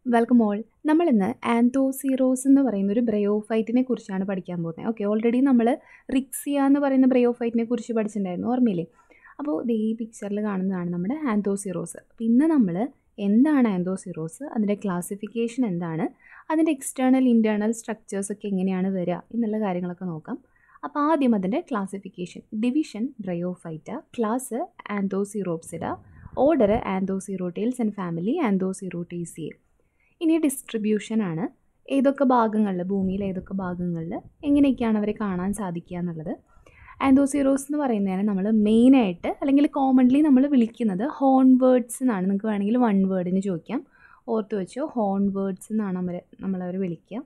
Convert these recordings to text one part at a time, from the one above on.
Welcome all നമ്മളിന്ന് ആന്തോസീറോസ് എന്ന് പറയുന്ന ഒരു ബ്രയോഫൈറ്റിനെ കുറിച്ചാണ് പഠിക്കാൻ പോകുന്നത് ഓക്കെ ഓൾറെഡി നമ്മൾ റിക്സിയ എന്ന് പറയുന്ന ബ്രയോഫൈറ്റിനെ കുറിച്ച് പഠിച്ചിട്ടുണ്ടായിരുന്നു ഓർമ്മയില്ലേ അപ്പോൾ ദേ ഈ പിക്ചറിൽ കാണുന്നതാണ് നമ്മുടെ ആന്തോസീറോസ് അപ്പോൾ ഇന്ന് നമ്മൾ എന്താണ് ആന്തോസീറോസ് അതിൻ്റെ ക്ലാസിഫിക്കേഷൻ എന്താണ് അതിൻ്റെ എക്സ്റ്റേണൽ ഇൻറ്റേർണൽ സ്ട്രക്ചേഴ്സ് ഒക്കെ എങ്ങനെയാണ് വരിക എന്നുള്ള കാര്യങ്ങളൊക്കെ നോക്കാം അപ്പോൾ ആദ്യം അതിൻ്റെ classification division Bryophyta class Anthocerotopsida order Anthocerotales and family Anthocerotaceae ഇനി ഡിസ്ട്രിബ്യൂഷൻ ആണ് ഏതൊക്കെ ഭാഗങ്ങളിൽ ഭൂമിയിൽ ഏതൊക്കെ ഭാഗങ്ങളിൽ എങ്ങനെയൊക്കെയാണ് അവരെ കാണാൻ സാധിക്കുക എന്നുള്ളത് ആന്തോസീറോസ് എന്ന് പറയുന്നതിന് നമ്മൾ മെയിനായിട്ട് അല്ലെങ്കിൽ കോമൺലി നമ്മൾ വിളിക്കുന്നത് ഹോൺ വേർഡ്സ് എന്നാണ് നിങ്ങൾക്ക് വേണമെങ്കിൽ വൺ വേർഡിന് ചോദിക്കാം ഓർത്ത് വെച്ചോ ഹോൺ വേർഡ്സ് എന്നാണ് അവർ നമ്മളവർ വിളിക്കുക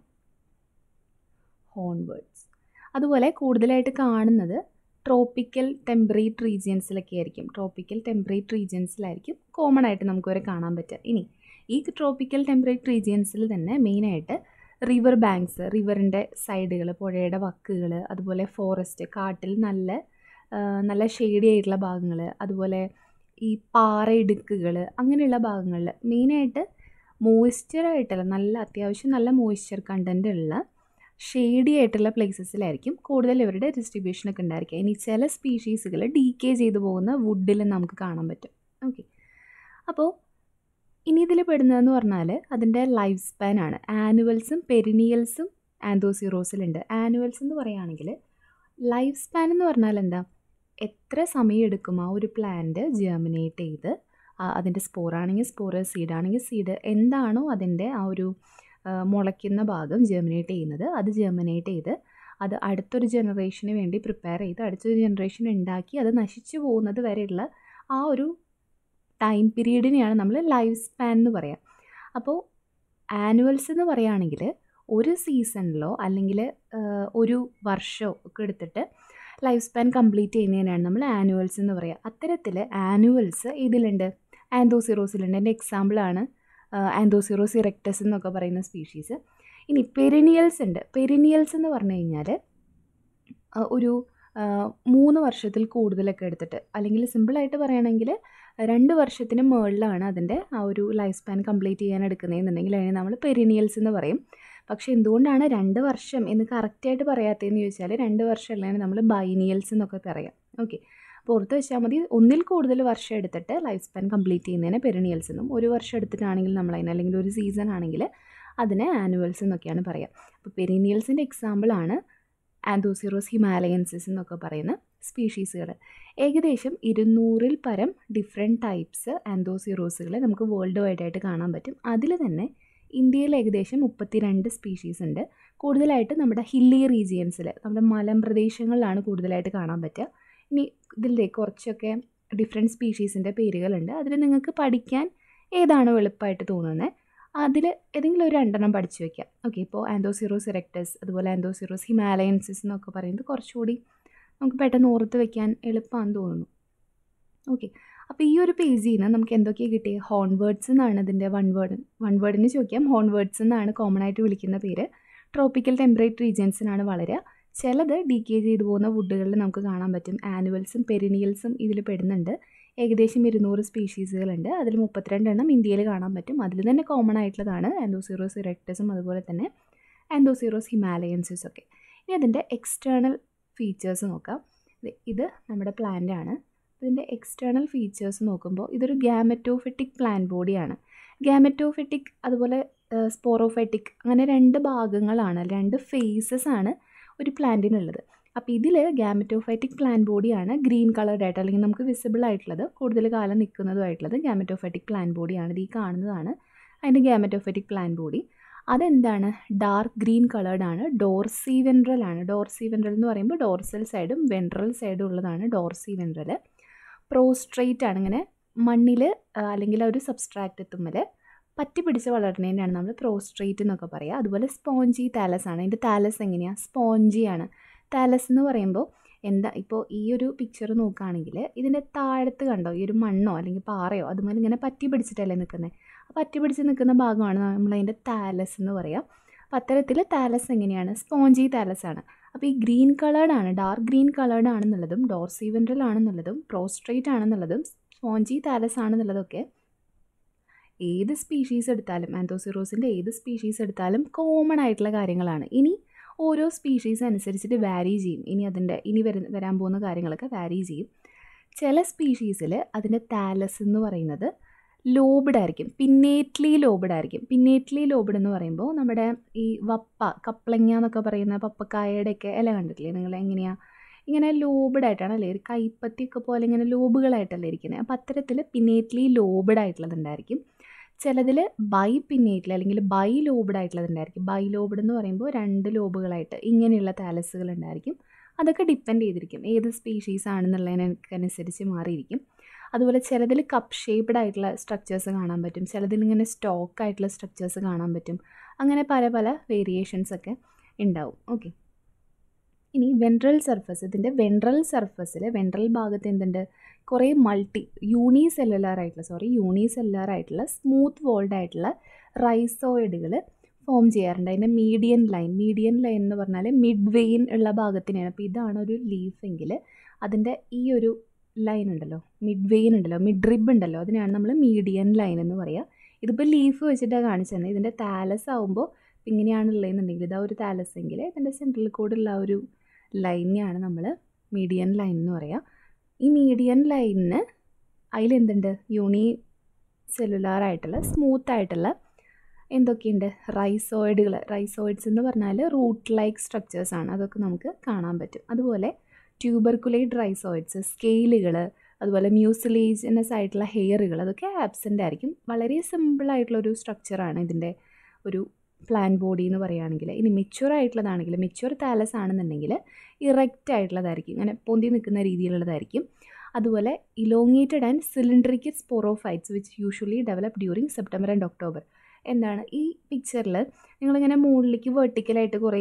ഹോൺ വേർഡ്സ് അതുപോലെ കൂടുതലായിട്ട് കാണുന്നത് ട്രോപ്പിക്കൽ ടെമ്പറേറ്റ് റീജിയൻസിലൊക്കെ ആയിരിക്കും ട്രോപ്പിക്കൽ ടെമ്പറേറ്റ് റീജിയൻസിലായിരിക്കും കോമൺ ആയിട്ട് നമുക്കവരെ കാണാൻ പറ്റുക ഇനി ഈ ട്രോപ്പിക്കൽ ടെമ്പറേറ്റ് റീജിയൻസിൽ തന്നെ മെയിനായിട്ട് റിവർ ബാങ്ക്സ് റിവറിൻ്റെ സൈഡുകൾ പുഴയുടെ വക്കുകൾ അതുപോലെ ഫോറസ്റ്റ് കാട്ടിൽ നല്ല നല്ല ഷെയ്ഡി ആയിട്ടുള്ള ഭാഗങ്ങൾ അതുപോലെ ഈ പാറ ഇടുക്കുകൾ അങ്ങനെയുള്ള ഭാഗങ്ങളിൽ മെയിനായിട്ട് മോയ്സ്ചറായിട്ടുള്ള നല്ല അത്യാവശ്യം നല്ല മോയ്സ്ചർ കണ്ടൻ്റ് ഉള്ള ഷെയ്ഡി ആയിട്ടുള്ള പ്ലേസസിലായിരിക്കും കൂടുതൽ ഇവരുടെ ഡിസ്ട്രിബ്യൂഷനൊക്കെ ഉണ്ടായിരിക്കുക ഇനി ചില സ്പീഷീസുകൾ ഡീക്കേ ചെയ്തു പോകുന്ന വുഡിൽ നമുക്ക് കാണാൻ പറ്റും ഓക്കെ അപ്പോൾ ഇനി ഇതിൽ പെടുന്നതെന്ന് പറഞ്ഞാൽ അതിൻ്റെ ലൈഫ് സ്പാൻ ആണ് ആനുവൽസും പെരിനിയൽസും ആന്തോസിറോസിലുണ്ട് ആനുവൽസ് എന്ന് പറയുകയാണെങ്കിൽ ലൈഫ് സ്പാൻ എന്ന് പറഞ്ഞാൽ എന്താ എത്ര സമയം എടുക്കും ആ ഒരു പ്ലാന്റ് ജെർമിനേറ്റ് ചെയ്ത് അതിൻ്റെ സ്പോറാണെങ്കിൽ സ്പോറ് സീഡാണെങ്കിൽ സീഡ് എന്താണോ അതിൻ്റെ ആ ഒരു മുളയ്ക്കുന്ന ഭാഗം ജെർമിനേറ്റ് ചെയ്യുന്നത് അത് ജെർമിനേറ്റ് ചെയ്ത് അത് അടുത്തൊരു ജനറേഷന് വേണ്ടി പ്രിപ്പയർ ചെയ്ത് അടുത്തൊരു ജനറേഷൻ ഉണ്ടാക്കി അത് നശിച്ചു പോകുന്നത് വരെയുള്ള ആ ഒരു ടൈം പീരീഡിനെയാണ് നമ്മൾ ലൈഫ് സ്പാൻ എന്ന് പറയാം അപ്പോൾ ആനുവൽസ് എന്ന് പറയുകയാണെങ്കിൽ ഒരു സീസണിലോ അല്ലെങ്കിൽ ഒരു വർഷമോ ഒക്കെ എടുത്തിട്ട് ലൈഫ് സ്പാൻ കംപ്ലീറ്റ് ചെയ്യുന്നതിനാണ് നമ്മൾ ആനുവൽസ് എന്ന് പറയുക അത്തരത്തിൽ ആനുവൽസ് ഇതിലുണ്ട് ആന്തോസിറോസിലുണ്ട് എൻ്റെ എക്സാമ്പിളാണ് ആന്തോസിറോസ് ഇറക്ടസ് എന്നൊക്കെ പറയുന്ന സ്പീഷീസ് ഇനി പെരിനിയൽസ് ഉണ്ട് പെരിനിയൽസ് എന്ന് പറഞ്ഞു കഴിഞ്ഞാൽ ഒരു മൂന്ന് വർഷത്തിൽ കൂടുതലൊക്കെ എടുത്തിട്ട് അല്ലെങ്കിൽ സിമ്പിളായിട്ട് പറയുകയാണെങ്കിൽ രണ്ട് വർഷത്തിന് മുകളിലാണ് അതിൻ്റെ ആ ഒരു ലൈഫ് സ്പാൻ കംപ്ലീറ്റ് ചെയ്യാൻ എടുക്കുന്നതെന്നുണ്ടെങ്കിൽ അതിനെ നമ്മൾ പെരിനിയൽസ് എന്ന് പറയും പക്ഷേ എന്തുകൊണ്ടാണ് രണ്ട് വർഷം എന്ന് കറക്റ്റായിട്ട് പറയാത്തതെന്ന് ചോദിച്ചാൽ രണ്ട് വർഷം അല്ലാണ്ട് നമ്മൾ ബൈനിയൽസ് എന്നൊക്കെ പറയാം ഓക്കെ അപ്പോൾ ഓർത്ത് വെച്ചാൽ മതി ഒന്നിൽ കൂടുതൽ വർഷം എടുത്തിട്ട് ലൈഫ് സ്പാൻ കംപ്ലീറ്റ് ചെയ്യുന്നതിന് പെരിനിയൽസ് എന്നും ഒരു വർഷം എടുത്തിട്ടാണെങ്കിൽ നമ്മൾ അതിന് അല്ലെങ്കിൽ ഒരു സീസൺ ആണെങ്കിൽ അതിനെ ആനുവൽസ് എന്നൊക്കെയാണ് പറയുക അപ്പോൾ പെരിനിയൽസിൻ്റെ എക്സാമ്പിളാണ് ആന്തോസിറോസ് ഹിമാലയൻസിസ് എന്നൊക്കെ പറയുന്ന സ്പീഷീസുകൾ ഏകദേശം ഇരുന്നൂറിൽ പരം ഡിഫറെൻറ്റ് ടൈപ്സ് ആന്തോസിറോസുകൾ നമുക്ക് വേൾഡ് വൈഡ് ആയിട്ട് കാണാൻ പറ്റും അതിൽ തന്നെ ഇന്ത്യയിൽ ഏകദേശം മുപ്പത്തിരണ്ട് സ്പീഷീസ് ഉണ്ട് കൂടുതലായിട്ട് നമ്മുടെ ഹില്ലി റീജിയൻസിൽ നമ്മുടെ മലമ്പ്രദേശങ്ങളിലാണ് കൂടുതലായിട്ട് കാണാൻ പറ്റുക ഇനി ഇതിലെ കുറച്ചൊക്കെ ഡിഫറെൻറ്റ് സ്പീഷീസിൻ്റെ പേരുകളുണ്ട് അതിൽ നിങ്ങൾക്ക് പഠിക്കാൻ ഏതാണോ എളുപ്പമായിട്ട് തോന്നുന്നത് അതിൽ ഏതെങ്കിലും ഒരു രണ്ടെണ്ണം പഠിച്ചു വയ്ക്കാം ഓക്കെ ഇപ്പോൾ ആന്തോസിറോസ് ഇറക്ടസ് അതുപോലെ ആന്തോസിറോസ് ഹിമാലയൻസിസ് എന്നൊക്കെ പറയുന്നത് കുറച്ചുകൂടി നമുക്ക് പെട്ടെന്ന് ഓർത്ത് വെക്കാൻ എളുപ്പമാണെന്ന് തോന്നുന്നു ഓക്കെ അപ്പോൾ ഈ ഒരു പേജിൽ നിന്ന് നമുക്ക് എന്തൊക്കെയാണ് കിട്ടിയത് ഹോൺ വേർഡ്സ് എന്നാണ് ഇതിൻ്റെ വൺ വേർഡ് വൺ വേർഡിന് ചോദിക്കാം ഹോൺ വേർഡ്സ് എന്നാണ് കോമൺ ആയിട്ട് വിളിക്കുന്ന പേര് ട്രോപ്പിക്കൽ ടെമ്പറേറ്റ് റീജിയൻസിനാണ് വളരുക ചിലത് ഡീക്കേ ചെയ്തു പോകുന്ന വുഡുകളിൽ നമുക്ക് കാണാൻ പറ്റും ആനുവൽസും പെരിനിയൽസും ഇതിൽ പെടുന്നുണ്ട് ഏകദേശം ഇരുന്നൂറ് സ്പീഷീസുകളുണ്ട് അതിൽ മുപ്പത്തിരണ്ടെണ്ണം ഇന്ത്യയിൽ കാണാൻ പറ്റും അതിൽ തന്നെ കോമൺ ആയിട്ടുള്ളതാണ് ആന്തോസീറോസ് ഇറക്ടസും അതുപോലെ തന്നെ ആന്തോസീറോസ് ഹിമാലയൻസിസ് ഒക്കെ ഇനി അതിൻ്റെ എക്സ്റ്റേണൽ ഫീച്ചേഴ്സ് നോക്കാം ഇത് നമ്മുടെ പ്ലാന്റ് ആണ് ഇതിൻ്റെ എക്സ്റ്റേണൽ ഫീച്ചേഴ്സ് നോക്കുമ്പോൾ ഇതൊരു ഗ്യാമറ്റോഫിറ്റിക് പ്ലാൻ ബോഡിയാണ് ഗ്യാമറ്റോഫിറ്റിക് അതുപോലെ സ്പോറോഫൈറ്റിക് അങ്ങനെ രണ്ട് ഭാഗങ്ങളാണ് രണ്ട് ഫേസസ് ആണ് ഒരു പ്ലാന്റിനുള്ളത് അപ്പോൾ ഇതിൽ ഗ്യാമറ്റോഫൈറ്റിക് പ്ലാൻ ബോഡിയാണ് ഗ്രീൻ കളർഡ് ആയിട്ട് അല്ലെങ്കിൽ നമുക്ക് വിസിബിൾ ആയിട്ടുള്ളത് കൂടുതൽ കാലം നിൽക്കുന്നതുമായിട്ടുള്ളത് ഗ്യാമറ്റോഫൈറ്റിക് പ്ലാൻ ബോഡിയാണ് ഇത് ഈ കാണുന്നതാണ് അതിൻ്റെ ഗ്യാമറ്റോഫൈറ്റിക് പ്ലാൻ ബോഡി അതെന്താണ് ഡാർക്ക് ഗ്രീൻ കളേർഡ് ആണ് ഡോർസി വെൻട്രൽ ആണ് ഡോർസി വെൻട്രൽ എന്ന് പറയുമ്പോൾ ഡോർസൽ സൈഡും വെൻട്രൽ സൈഡും ഉള്ളതാണ് ഡോർസി വെൻട്രൽ പ്രോസ്ട്രേറ്റ് ആണ് ഇങ്ങനെ മണ്ണിൽ അല്ലെങ്കിൽ ഒരു സബ്സ്ട്രാക്റ്റ് എത്തുമ്പോൾ പറ്റി പിടിച്ച് വളരുന്നതിനാണ് നമ്മൾ പ്രോസ്ട്രേറ്റ് എന്നൊക്കെ പറയുക അതുപോലെ സ്പോഞ്ചി താലസ് ആണ് അതിൻ്റെ താലസ് എങ്ങനെയാണ് സ്പോഞ്ചി ആണ് താലസ് എന്ന് പറയുമ്പോൾ എന്താ ഇപ്പോൾ ഈ ഒരു പിക്ചർ നോക്കുകയാണെങ്കിൽ ഇതിൻ്റെ താഴത്ത് കണ്ടോ ഈ ഒരു മണ്ണോ അല്ലെങ്കിൽ പാറയോ അതുപോലെ ഇങ്ങനെ പറ്റി പിടിച്ചിട്ടല്ലേ നിൽക്കുന്നത് ആ പറ്റി പിടിച്ച് നിൽക്കുന്ന ഭാഗമാണ് നമ്മളതിൻ്റെ താലസ് എന്ന് പറയുക അപ്പോൾ അത്തരത്തിൽ താലസ് എങ്ങനെയാണ് സ്പോഞ്ചി താലസ് ആണ് അപ്പോൾ ഈ ഗ്രീൻ കളേർഡ് ആണ് ഡാർക്ക് ഗ്രീൻ കളേർഡ് ആണെന്നുള്ളതും ഡോർസി വെൻട്രൽ ആണെന്നുള്ളതും പ്രോസ്ട്രേറ്റ് ആണെന്നുള്ളതും സ്പോഞ്ചി താലസ് ആണെന്നുള്ളതൊക്കെ ഏത് സ്പീഷീസ് എടുത്താലും ആന്തോസിറോസിൻ്റെ ഏത് സ്പീഷീസ് എടുത്താലും കോമൺ ആയിട്ടുള്ള കാര്യങ്ങളാണ് ഇനി ഓരോ സ്പീഷീസ് അനുസരിച്ചിട്ട് വാരി ചെയ്യും ഇനി അതിൻ്റെ ഇനി വര വരാൻ പോകുന്ന കാര്യങ്ങളൊക്കെ വാരി ചെയ്യും ചില സ്പീഷീസിൽ അതിൻ്റെ താലസ് എന്ന് പറയുന്നത് ലോബ്ഡ് ആയിരിക്കും പിന്നേറ്റ്ലി ലോബ്ഡ് ആയിരിക്കും പിന്നേറ്റ്ലി ലോബ്ഡ് എന്ന് പറയുമ്പോൾ നമ്മുടെ ഈ വപ്പ കപ്ലങ്ങ എന്നൊക്കെ പറയുന്ന പപ്പക്കായയുടെയൊക്കെ ഇല കണ്ടിട്ടില്ലേ നിങ്ങൾ എങ്ങനെയാണ് ഇങ്ങനെ ലോബ്ഡ് ആയിട്ടാണ് അല്ലേ ഒരു കൈപ്പത്തിയൊക്കെ പോലെ ഇങ്ങനെ ലോബുകളായിട്ടല്ലേ ഇരിക്കുന്നത് അപ്പോൾ അത്തരത്തിൽ പിന്നേറ്റ്ലി ലോബ്ഡ് ആയിട്ടുള്ളതുണ്ടായിരിക്കും ചിലതിൽ ബൈ പിന്നേറ്റിൽ അല്ലെങ്കിൽ ബൈ ലോബ്ഡ് ആയിട്ടുള്ളതുണ്ടായിരിക്കും ബൈ ലോബ്ഡ് എന്ന് പറയുമ്പോൾ രണ്ട് ലോബുകളായിട്ട് ഇങ്ങനെയുള്ള താലസുകൾ ഉണ്ടായിരിക്കും അതൊക്കെ ഡിപ്പെൻഡ് ചെയ്തിരിക്കും ഏത് സ്പീഷീസ് ആണെന്നുള്ളതിനനുസരിച്ച് മാറിയിരിക്കും അതുപോലെ ചിലതിൽ കപ്പ് ഷേപ്ഡ് ആയിട്ടുള്ള സ്ട്രക്ചേഴ്സ് കാണാൻ പറ്റും ചിലതിൽ ഇങ്ങനെ സ്റ്റോക്ക് ആയിട്ടുള്ള സ്ട്രക്ചേഴ്സ് കാണാൻ പറ്റും അങ്ങനെ പല പല വേരിയേഷൻസ് ഒക്കെ ഉണ്ടാവും ഓക്കെ ഇനി വെൻട്രൽ സർഫസ് ഇതിൻ്റെ വെൻട്രൽ സർഫസിൽ വെൻട്രൽ ഭാഗത്ത് എന്തുണ്ട് കുറേ മൾട്ടി യൂണി സെല്ലുലാർ ആയിട്ടുള്ള സോറി യൂണി സെല്ലുലാർ ആയിട്ടുള്ള സ്മൂത്ത് വോൾഡ് ആയിട്ടുള്ള റൈസോയിഡുകൾ ഫോം ചെയ്യാറുണ്ട് അതിൻ്റെ മീഡിയൻ ലൈൻ മീഡിയൻ ലൈൻ എന്ന് പറഞ്ഞാൽ മിഡ് വെയിൻ ഉള്ള ഭാഗത്തിനാണ് അപ്പോൾ ഇതാണ് ഒരു ലീഫ് എങ്കിൽ അതിൻ്റെ ഈ ഒരു ലൈൻ ഉണ്ടല്ലോ മിഡ് വെയിൻ ഉണ്ടല്ലോ മിഡ് റിബ് ഉണ്ടല്ലോ അതിനാണ് നമ്മൾ മീഡിയൻ ലൈൻ എന്ന് പറയുക ഇതിപ്പോൾ ലീഫ് വെച്ചിട്ടാണ് കാണിച്ചത് ഇതിൻ്റെ താലസ് ആകുമ്പോൾ ഇങ്ങനെയാണ് ഉള്ളതെന്നുണ്ടെങ്കിൽ ഇതാ ഒരു താലസ് എങ്കിൽ ഇതിൻ്റെ സെൻട്രൽ കോഡുള്ള ആ ഒരു ലൈനെയാണ് നമ്മൾ മീഡിയൻ ലൈൻ എന്ന് പറയുക ഈ മീഡിയൻ ലൈനിന് അതിലെന്തുണ്ട് യൂണി സെല്ലുലാർ ആയിട്ടുള്ള സ്മൂത്ത് ആയിട്ടുള്ള എന്തൊക്കെയുണ്ട് റൈസോയിഡുകൾ റൈസോയിഡ്സ് എന്ന് പറഞ്ഞാൽ റൂട്ട് ലൈക്ക് സ്ട്രക്ചേഴ്സ് ആണ് അതൊക്കെ നമുക്ക് കാണാൻ പറ്റും അതുപോലെ ട്യൂബർക്കുലേറ്റ് റൈസോയിഡ്സ് സ്കെയിലുകൾ അതുപോലെ മ്യൂസിലേജിനസ് ആയിട്ടുള്ള ഹെയറുകൾ അതൊക്കെ ആബ്സെൻ്റ് ആയിരിക്കും വളരെ സിമ്പിളായിട്ടുള്ളൊരു സ്ട്രക്ചറാണ് ഇതിൻ്റെ ഒരു പ്ലാൻ ബോഡി എന്ന് പറയുകയാണെങ്കിൽ ഇനി മെച്യൂർ ആയിട്ടുള്ളതാണെങ്കിൽ മെച്യൂർ താലസ് ആണെന്നുണ്ടെങ്കിൽ ഇറക്റ്റ് ആയിട്ടുള്ളതായിരിക്കും ഇങ്ങനെ പൊന്തി നിൽക്കുന്ന രീതിയിലുള്ളതായിരിക്കും അതുപോലെ elongated and cylindrical sporophytes which usually develop during September and October എന്താണ് ഈ പിക്ചറിൽ നിങ്ങളിങ്ങനെ മുകളിലേക്ക് വെർട്ടിക്കലായിട്ട് കുറേ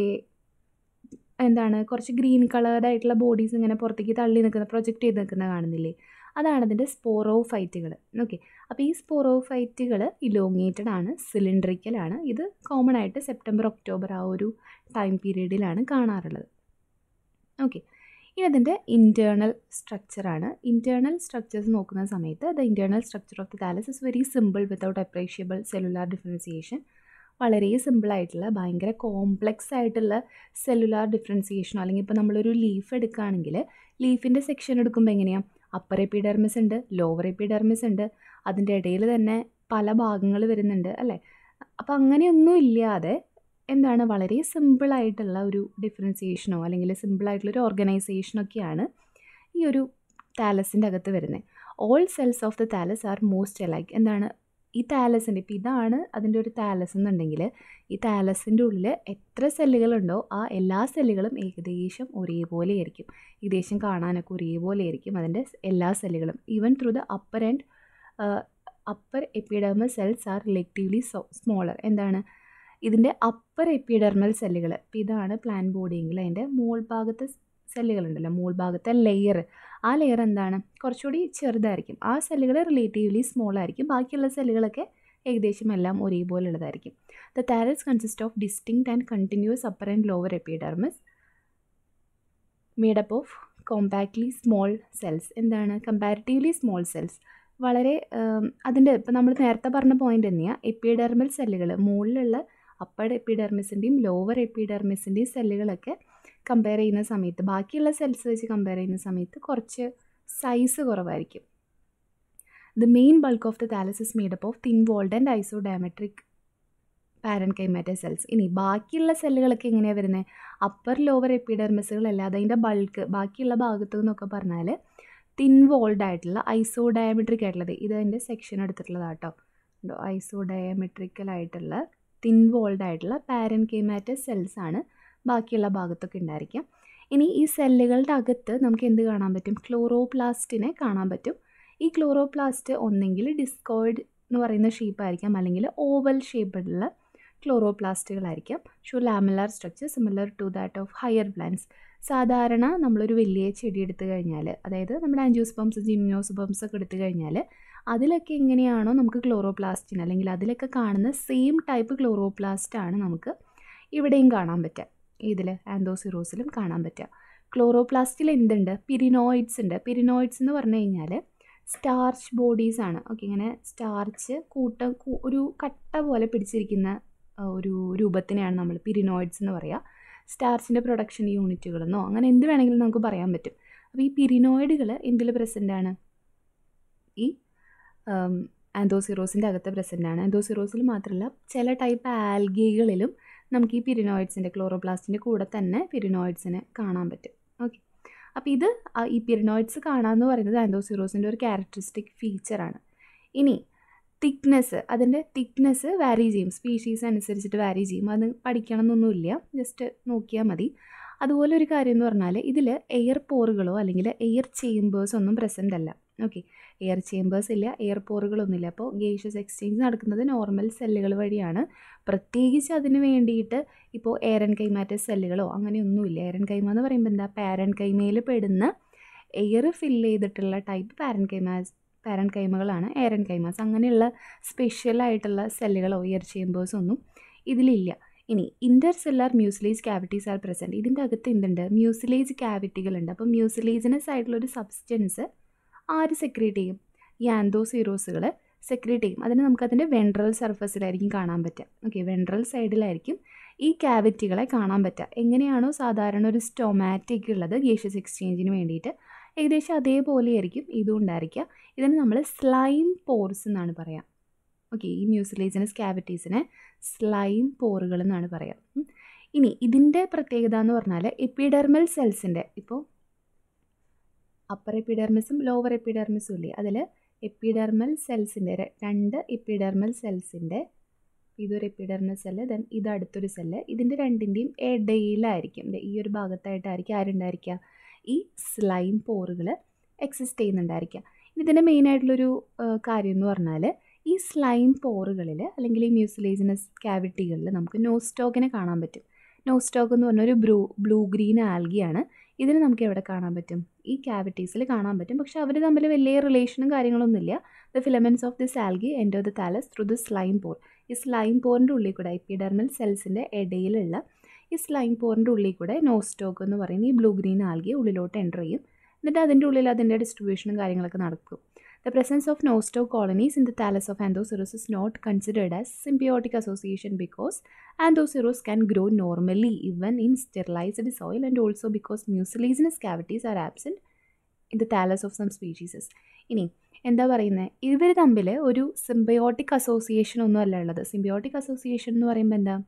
എന്താണ് കുറച്ച് ഗ്രീൻ കളേർഡ് ആയിട്ടുള്ള ബോഡീസ് ഇങ്ങനെ പുറത്തേക്ക് തള്ളി നിൽക്കുന്ന പ്രൊജക്റ്റ് ചെയ്ത് നിൽക്കുന്ന കാണുന്നില്ലേ അതാണ് അതിൻ്റെ സ്പോറോഫൈറ്റുകൾ ഓക്കെ അപ്പോൾ ഈ സ്പോറോഫൈറ്റുകൾ ഇലോങ്ങേറ്റഡ് ആണ് സിലിണ്ടറിക്കൽ ആണ് ഇത് കോമൺ ആയിട്ട് സെപ്റ്റംബർ ഒക്ടോബർ ആ ഒരു ടൈം പീരീഡിലാണ് കാണാറുള്ളത് ഓക്കെ ഇനി അതിൻ്റെ ഇൻറ്റേർണൽ സ്ട്രക്ചറാണ് ഇൻറ്റേർണൽ സ്ട്രക്ചേഴ്സ് നോക്കുന്ന സമയത്ത് the internal structure of the thallus is very simple without appreciable cellular differentiation വളരെ സിമ്പിളായിട്ടുള്ള ഭയങ്കര കോംപ്ലെക്സ് ആയിട്ടുള്ള സെല്ലുലാർ ഡിഫറൻസിയേഷനോ അല്ലെങ്കിൽ ഇപ്പോൾ നമ്മളൊരു ലീഫ് എടുക്കുകയാണെങ്കിൽ ലീഫിൻ്റെ സെക്ഷൻ എടുക്കുമ്പോൾ എങ്ങനെയാണ് അപ്പർ എപ്പിഡെർമിസ് ഉണ്ട് ലോവർ എപ്പിഡെർമിസ് ഉണ്ട് അതിൻ്റെ ഇടയിൽ തന്നെ പല ഭാഗങ്ങൾ വരുന്നുണ്ട് അല്ലേ അപ്പോൾ അങ്ങനെയൊന്നും ഇല്ലാതെ എന്താണ് വളരെ സിമ്പിളായിട്ടുള്ള ഒരു ഡിഫറൻസിയേഷനോ അല്ലെങ്കിൽ സിമ്പിളായിട്ടുള്ളൊരു ഓർഗനൈസേഷനൊക്കെയാണ് ഈ ഒരു താലസിൻ്റെ അകത്ത് വരുന്നത് all cells of the thallus are most alike എന്താണ് ഈ താലസിൻ്റെ ഇപ്പോൾ ഇതാണ് അതിൻ്റെ ഒരു താലസ് എന്നുണ്ടെങ്കിൽ ഈ താലസിൻ്റെ ഉള്ളിൽ എത്ര സെല്ലുകളുണ്ടോ ആ എല്ലാ സെല്ലുകളും ഏകദേശം ഒരേപോലെ ആയിരിക്കും ഏകദേശം കാണാനൊക്കെ ഒരേപോലെ ആയിരിക്കും അതിൻ്റെ എല്ലാ സെല്ലുകളും even through the upper and upper epidermal cells are relatively so smaller എന്താണ് ഇതിൻ്റെ അപ്പർ എപ്പിഡെർമൽ സെല്ലുകൾ ഇപ്പോൾ ഇതാണ് പ്ലാൻ ബോഡിയെങ്കിൽ അതിൻ്റെ മോൾ ഭാഗത്തെ സെല്ലുകളുണ്ടല്ലോ മോൾ ഭാഗത്തെ ലെയർ ആ ലെയർ എന്താണ് കുറച്ചുകൂടി ചെറുതായിരിക്കും ആ സെല്ലുകൾ റിലേറ്റീവ്ലി സ്മോൾ ആയിരിക്കും ബാക്കിയുള്ള സെല്ലുകളൊക്കെ ഏകദേശം എല്ലാം ഒരേപോലെ ഉള്ളതായിരിക്കും the thallus consist of distinct and continuous upper and lower epidermis made up of compactly small cells എന്താണ് കമ്പാരിറ്റീവ്ലി സ്മോൾ സെൽസ് വളരെ അതിൻ്റെ ഇപ്പോൾ നമ്മൾ നേരത്തെ പറഞ്ഞ പോയിന്റ് തന്നെയാണ് എപ്പിഡെർമൽ സെല്ലുകൾ മുകളിലുള്ള അപ്പർ എപ്പിഡെർമിസിൻ്റെയും ലോവർ എപ്പിഡെർമിസിൻ്റെയും സെല്ലുകളൊക്കെ കമ്പയർ ചെയ്യുന്ന സമയത്ത് ബാക്കിയുള്ള സെൽസ് വെച്ച് കമ്പയർ ചെയ്യുന്ന സമയത്ത് കുറച്ച് സൈസ് കുറവായിരിക്കും the main bulk of the thallus is made up of thin walled and isodiametric parenchymatous cells ഇനി ബാക്കിയുള്ള സെല്ലുകളൊക്കെ എങ്ങനെയാണ് വരുന്നത് അപ്പർ ലോവർ എപ്പിഡെർമിസുകളല്ലാതെ അതിൻ്റെ ബൾക്ക് ബാക്കിയുള്ള ഭാഗത്തു നിന്നൊക്കെ പറഞ്ഞാൽ തിൻ വോൾഡ് ആയിട്ടുള്ള ഐസോ ഡയമെട്രിക് ആയിട്ടുള്ളത് ഇത് അതിൻ്റെ സെക്ഷൻ എടുത്തിട്ടുള്ളതാട്ടോ ഐസോ ഡയമെട്രിക്കൽ ആയിട്ടുള്ള തിൻ വോൾഡ് ആയിട്ടുള്ള പാരൻ കൈമാറ്റ സെൽസ് ആണ് ബാക്കിയുള്ള ഭാഗത്തൊക്കെ ഉണ്ടായിരിക്കാം ഇനി ഈ സെല്ലുകളുടെ അകത്ത് നമുക്ക് എന്ത് കാണാൻ പറ്റും ക്ലോറോപ്ലാസ്റ്റിനെ കാണാൻ പറ്റും ഈ ക്ലോറോപ്ലാസ്റ്റ് ഒന്നെങ്കിൽ ഡിസ്കോയിഡ് എന്ന് പറയുന്ന ഷേപ്പായിരിക്കാം അല്ലെങ്കിൽ ഓവൽ ഷേപ്പിലുള്ള ക്ലോറോപ്ലാസ്റ്റുകളായിരിക്കാം show lamellar structure similar to that of higher plants സാധാരണ നമ്മളൊരു വലിയ ചെടി എടുത്തു കഴിഞ്ഞാൽ അതായത് നമ്മുടെ ആൻജിയോസ്പംസ് ജിമ്നോസ്പംസ് ഒക്കെ എടുത്തു കഴിഞ്ഞാൽ അതിലൊക്കെ എങ്ങനെയാണോ നമുക്ക് ക്ലോറോപ്ലാസ്റ്റിന് അല്ലെങ്കിൽ അതിലൊക്കെ കാണുന്ന സെയിം ടൈപ്പ് ക്ലോറോപ്ലാസ്റ്റ് ആണ് നമുക്ക് ഇവിടെയും കാണാൻ പറ്റുക ഇതിൽ ആൻഡോസിറോസിലും കാണാൻ പറ്റുക ക്ലോറോപ്ലാസ്റ്റിൽ എന്തുണ്ട് പിരിനോയിഡ്സ് ഉണ്ട് പിരിനോയിഡ്സ് എന്ന് പറഞ്ഞു കഴിഞ്ഞാൽ സ്റ്റാർച്ച് ബോഡീസ് ആണ് ഓക്കെ ഇങ്ങനെ സ്റ്റാർച്ച് കൂട്ടം കൂ- ഒരു കട്ട പോലെ പിടിച്ചിരിക്കുന്ന ആ, ഒരു രൂപത്തിനെയാണ് നമ്മൾ പിരിനോയിഡ്സ് എന്ന് പറയുക സ്റ്റാർച്ചിൻ്റെ പ്രൊഡക്ഷൻ യൂണിറ്റുകളെന്നോ അങ്ങനെ എന്ത് വേണമെങ്കിലും നമുക്ക് പറയാൻ പറ്റും അപ്പോൾ ഈ പിരിനോയിഡുകൾ എന്തിൽ പ്രസൻ്റ് ആണ് ഈ ആൻഡോസിറോസിൻ്റെ അകത്ത് പ്രസൻ്റ് ആണ് ആൻഡോസിറോസിൽ മാത്രമല്ല ചില ടൈപ്പ് ആൽഗികളിലും നമുക്ക് ഈ പിരിനോയിഡ്സിൻ്റെ ക്ലോറോപ്ലാസ്റ്റിൻ്റെ കൂടെ തന്നെ പിരിനോയിഡ്സിനെ കാണാൻ പറ്റും ഓക്കെ അപ്പോൾ ഇത് ആ ഈ പിരിനോയിഡ്സ് കാണാമെന്ന് പറയുന്നത് ആൻഡോസിറോസിൻ്റെ ഒരു ക്യാരക്ടറിസ്റ്റിക് ഫീച്ചറാണ് ഇനി തിക്നെസ് അതിൻ്റെ തിക്നെസ് വാരി ചെയ്യും സ്പീഷീസ് അനുസരിച്ചിട്ട് വാരി ചെയ്യും അത് പഠിക്കണം എന്നൊന്നുമില്ല ജസ്റ്റ് നോക്കിയാൽ മതി അതുപോലെ ഒരു കാര്യം എന്ന് പറഞ്ഞാൽ ഇതിൽ എയർ പോറുകളോ അല്ലെങ്കിൽ എയർ ചേമ്പേഴ്സ് ഒന്നും പ്രസൻ്റ് അല്ല ഓക്കെ എയർ ചേമ്പേഴ്സ് ഇല്ല എയർ പോറുകളൊന്നുമില്ല അപ്പോൾ ഗേഷ്യസ് എക്സ്ചേഞ്ച് നടക്കുന്നത് നോർമൽ സെല്ലുകൾ വഴിയാണ് പ്രത്യേകിച്ച് അതിന് വേണ്ടിയിട്ട് ഇപ്പോൾ എയറൻ കൈമാറ്റ സെല്ലുകളോ അങ്ങനെയൊന്നുമില്ല എയറൻ കൈമ എന്ന് പറയുമ്പോൾ എന്താ പാരൻ കൈമയിൽ പെടുന്ന എയർ ഫില്ല് ചെയ്തിട്ടുള്ള ടൈപ്പ് പാരൻ കൈമാസ് പാരൻ കൈമകളാണ് എയറൻ കൈമാസ് അങ്ങനെയുള്ള സ്പെഷ്യൽ ആയിട്ടുള്ള സെല്ലുകളോ എയർ ചേമ്പേഴ്സ് ഒന്നും ഇതിലില്ല ഇനി intercellular mucilage cavities are present ഇതിൻ്റെ അകത്ത് എന്തുണ്ട് മ്യൂസിലേജ് ക്യാവിറ്റികളുണ്ട് അപ്പോൾ മ്യൂസിലേജിനസ് ആയിട്ടുള്ള ഒരു സബ്സ്റ്റൻസ് ആര് സെക്രീറ്റ് ചെയ്യും ഈ ആൻഡോസീറോസുകൾ സെക്രീറ്റ് ചെയ്യും അതിന് നമുക്കതിൻ്റെ വെൻട്രൽ സർഫസിലായിരിക്കും കാണാൻ പറ്റുക ഓക്കെ വെൻട്രൽ സൈഡിലായിരിക്കും ഈ ക്യാവിറ്റികളെ കാണാൻ പറ്റുക എങ്ങനെയാണോ സാധാരണ ഒരു സ്റ്റൊമാറ്റിക് ഉള്ളത് ഗേഷ്യസ് എക്സ്ചേഞ്ചിന് വേണ്ടിയിട്ട് ഏകദേശം അതേപോലെയായിരിക്കും ഇതും ഉണ്ടായിരിക്കുക ഇതിന് നമ്മൾ സ്ലൈം പോർസ് എന്നാണ് പറയുക ഓക്കെ ഈ മ്യൂസിലേജിനസ് ക്യാവിറ്റീസിനെ സ്ലൈം പോറുകൾ എന്നാണ് പറയുക ഉം. ഇനി ഇതിൻ്റെ പ്രത്യേകത എന്ന് പറഞ്ഞാൽ എപ്പിഡെർമൽ സെൽസിൻ്റെ ഇപ്പോൾ അപ്പർ എപ്പിഡെർമിസും ലോവർ എപ്പിഡെർമിസും ഇല്ലേ അതിൽ എപ്പിഡെർമൽ സെൽസിൻ്റെ രണ്ട് എപ്പിഡെർമൽ സെൽസിൻ്റെ ഇതൊരു എപ്പിഡെർമൽ സെല്ല് ദെൻ ഇത് അടുത്തൊരു സെല്ല് ഇതിൻ്റെ രണ്ടിൻ്റെയും ഇടയിലായിരിക്കും ദേ ഈ ഒരു ഭാഗത്തായിട്ടായിരിക്കും ആരുണ്ടായിരിക്കുക ഈ സ്ലൈം പോറുകൾ എക്സിസ്റ്റ് ചെയ്യുന്നുണ്ടായിരിക്കുക ഇതിൻ്റെ മെയിനായിട്ടുള്ളൊരു കാര്യം എന്ന് പറഞ്ഞാൽ ഈ സ്ലൈം പോറുകളിൽ അല്ലെങ്കിൽ ഈ മ്യൂസിലേജിനസ് ക്യാവിറ്റികളിൽ നമുക്ക് നോസ്റ്റോക്കിനെ കാണാൻ പറ്റും നോസ്റ്റോക്ക് എന്ന് പറഞ്ഞ ഒരു ബ്ലൂ ബ്ലൂ ഗ്രീൻ ആൽഗിയാണ് ഇതിന് നമുക്ക് എവിടെ കാണാൻ പറ്റും ഈ ക്യാവിറ്റീസിൽ കാണാൻ പറ്റും പക്ഷേ അവർ തമ്മിൽ വലിയ റിലേഷനും കാര്യങ്ങളൊന്നുമില്ല the filaments of this algae enter the thallus through the slime pore ഈ സ്ലൈം പോറിൻ്റെ ഉള്ളിൽ കൂടെ എപ്പിഡെർമൽ സെൽസിൻ്റെ ഇടയിലുള്ള ഈ സ്ലൈം പോറിൻ്റെ ഉള്ളിൽ കൂടെ നോസ്റ്റോക്ക് എന്ന് പറയുന്ന ഈ ബ്ലൂ ഗ്രീൻ ആൽഗി ഉള്ളിലോട്ട് എൻ്റർ ചെയ്യും എന്നിട്ട് അതിൻ്റെ ഉള്ളിൽ അതിൻ്റെ ഡിസ്ട്രിബ്യൂഷനും കാര്യങ്ങളൊക്കെ നടക്കും the presence of Nostoc colonies in the thallus of Anthoceros is not considered as symbiotic association because Anthoceros can grow normally even in sterilized soil and also because mucilaginous cavities are absent in the thallus of some species ഇനി എന്താ പറയുന്നത് ഇവർ തമ്മിൽ ഒരു symbiotic association ഒന്നും അല്ല ഉള്ളത് symbiotic association എന്ന് പറയുമ്പോൾ എന്താ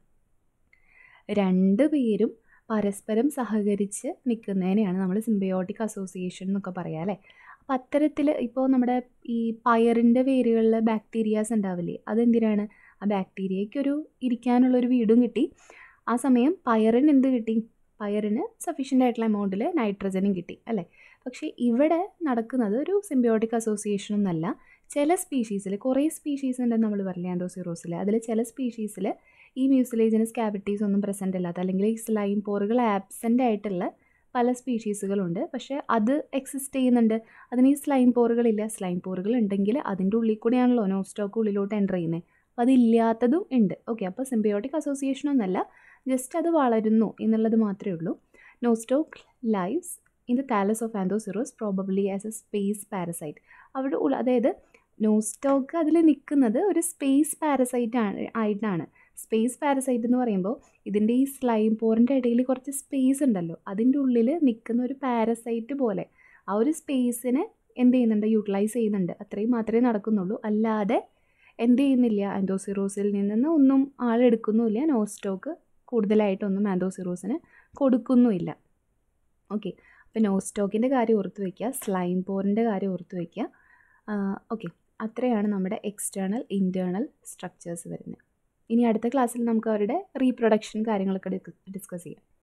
രണ്ട് പേരും പരസ്പരം സഹകരിച്ച് നിൽക്കുന്നതിനെയാണ് നമ്മൾ സിംബയോട്ടിക് അസോസിയേഷൻ എന്നൊക്കെ പറയാം അല്ലേ അപ്പം അത്തരത്തിൽ ഇപ്പോൾ നമ്മുടെ ഈ പയറിൻ്റെ വേരുകളിൽ ബാക്ടീരിയാസ് ഉണ്ടാവില്ലേ അതെന്തിനാണ് ആ ബാക്ടീരിയയ്ക്കൊരു ഇരിക്കാനുള്ളൊരു വീടും കിട്ടി ആ സമയം പയറിന് എന്ത് കിട്ടി പയറിന് സഫീഷ്യൻ്റ് ആയിട്ടുള്ള എമൗണ്ടിൽ നൈട്രജനും കിട്ടി അല്ലേ പക്ഷേ ഇവിടെ നടക്കുന്നത് ഒരു സിംബയോട്ടിക് അസോസിയേഷൻ ഒന്നല്ല ചില സ്പീഷീസിൽ കുറേ സ്പീഷീസ് ഉണ്ടെന്ന് നമ്മൾ പറഞ്ഞില്ലേ ആൻഡോസിറോസിൽ അതിൽ ചില സ്പീഷീസിൽ ഈ മ്യൂസിലേജിനസ് ക്യാവിറ്റീസ് ഒന്നും പ്രസൻ്റ് അല്ലാത്ത അല്ലെങ്കിൽ ഈ സ്ലൈം പോറുകൾ ആബ്സെൻ്റ് ആയിട്ടുള്ള പല സ്പീഷീസുകളുണ്ട് പക്ഷേ അത് എക്സിസ്റ്റ് ചെയ്യുന്നുണ്ട് അതിന് ഈ സ്ലൈം പോറുകളില്ല സ്ലൈം പോറുകൾ ഉണ്ടെങ്കിൽ അതിൻ്റെ ഉള്ളിൽ കൂടെയാണല്ലോ നോസ്റ്റോക്ക് ഉള്ളിലോട്ട് എൻ്റർ ചെയ്യുന്നത് അപ്പോൾ അതില്ലാത്തതും ഉണ്ട് ഓക്കെ അപ്പോൾ സിംബയോട്ടിക് അസോസിയേഷൻ ഒന്നല്ല ജസ്റ്റ് അത് വളരുന്നു എന്നുള്ളത് മാത്രമേ ഉള്ളൂ Nostoc lives in the thallus of Anthoceros probably as a space parasite അവിടെ ഉള്ള അതായത് നോസ്റ്റോക്ക് അതിൽ നിൽക്കുന്നത് ഒരു സ്പേസ് പാരസൈറ്റ് ആണ് ആയിട്ടാണ് സ്പേസ് പാരസൈറ്റ് എന്ന് പറയുമ്പോൾ ഇതിൻ്റെ ഈ സ്ലൈം പോറിൻ്റെ ഇടയിൽ കുറച്ച് സ്പേസ് ഉണ്ടല്ലോ അതിൻ്റെ ഉള്ളിൽ നിൽക്കുന്ന ഒരു പാരസൈറ്റ് പോലെ ആ ഒരു സ്പേസിനെ എന്ത് ചെയ്യുന്നുണ്ട് യൂട്ടിലൈസ് ചെയ്യുന്നുണ്ട് അത്രയും മാത്രമേ നടക്കുന്നുള്ളൂ അല്ലാതെ എന്ത് ചെയ്യുന്നില്ല ആൻഡോസിറോസിൽ നിന്ന് ഒന്നും ആളെടുക്കുന്നുമില്ല നോസ്റ്റോക്ക് കൂടുതലായിട്ടൊന്നും ആൻഡോസിറോസിന് കൊടുക്കുന്നുമില്ല ഓക്കെ അപ്പോൾ നോസ്റ്റോക്കിൻ്റെ കാര്യം ഓർത്ത് വയ്ക്കുക സ്ലൈം പോറിൻ്റെ കാര്യം ഓർത്ത് വയ്ക്കുക ഓക്കെ അത്രയാണ് നമ്മുടെ എക്സ്റ്റേണൽ ഇൻറ്റേർണൽ സ്ട്രക്ചേഴ്സ് വരുന്നത് ഇനി അടുത്ത ക്ലാസ്സിൽ നമുക്ക് അവരുടെ റീപ്രൊഡക്ഷൻ കാര്യങ്ങളൊക്കെ ഡിസ്കസ് ചെയ്യാം